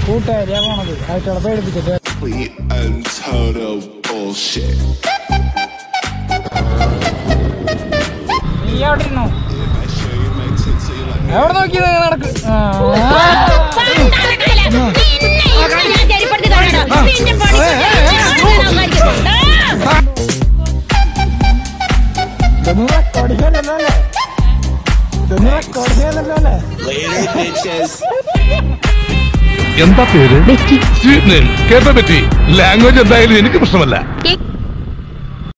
കൂട്ടുകാരിയാ പോണത് ആയിട്ടുള്ള പേടിപ്പിച്ചിട്ട് Complete and total bullshit. നീ അവിടെ ഇരുന്നോ എവിടെ നോക്കിയത് നടക്ക് ആ. ഇതൊന്നും റെക്കോർഡ് ചെയ്യാനല്ലോ അല്ലേ ഇതൊന്നും റെക്കോർഡ് ചെയ്യാനല്ലോ അല്ലേ എന്താ പേര് സ്വീറ്റ് നെയിം കേട്ട പറ്റി ലാംഗ്വേജ് എന്തായാലും എനിക്ക് പ്രശ്നമല്ല एक